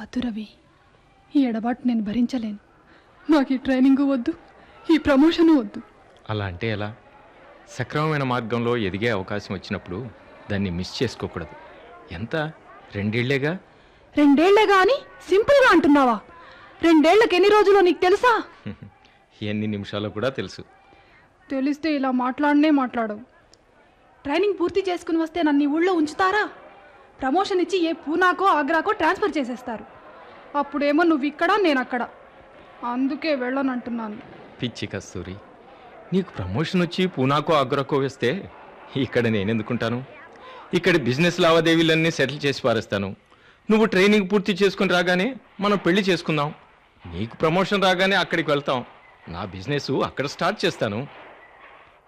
వద్దు రవి ఈ ఎడబాటు నేను భరించలేను నాకు ఈ ట్రైనింగ్ వద్దు ఈ ప్రమోషను వద్దు అలా అంటే ఎలా సక్రమమైన మార్గంలో ఎదిగే అవకాశం వచ్చినప్పుడు దాన్ని మిస్ చేసుకోకూడదు ఎంత రెండేళ్లేగా రెండేళ్లే గాని సింపుల్గా అంటున్నావా రెండేళ్లకు ఎన్ని రోజులు నీకు తెలుసా ఎన్ని నిమిషాలు కూడా తెలుసు తెలిస్తే ఇలా మాట్లాడనే మాట్లాడవు ట్రైనింగ్ పూర్తి చేసుకుని వస్తే నన్ను ఈ ఊళ్ళో ఉంచుతారా ప్రమోషన్ ఇచ్చి ఏ పూనాకో ఆగ్రాకో ట్రాన్స్ఫర్ చేసేస్తారు అప్పుడేమో నువ్వు ఇక్కడ నేను అక్కడ అందుకే వెళ్ళనంటున్నాను పిచ్చి కస్తూరి నీకు ప్రమోషన్ వచ్చి పూనాకో ఆగ్రాకో వేస్తే ఇక్కడ నేనెందుకుంటాను ఇక్కడ బిజినెస్ లావాదేవీలన్నీ సెటిల్ చేసి పారేస్తాను నువ్వు ట్రైనింగ్ పూర్తి చేసుకుని రాగానే మనం పెళ్లి చేసుకుందాం నీకు ప్రమోషన్ రాగానే అక్కడికి వెళ్తాం నా బిజినెస్ అక్కడ స్టార్ట్ చేస్తాను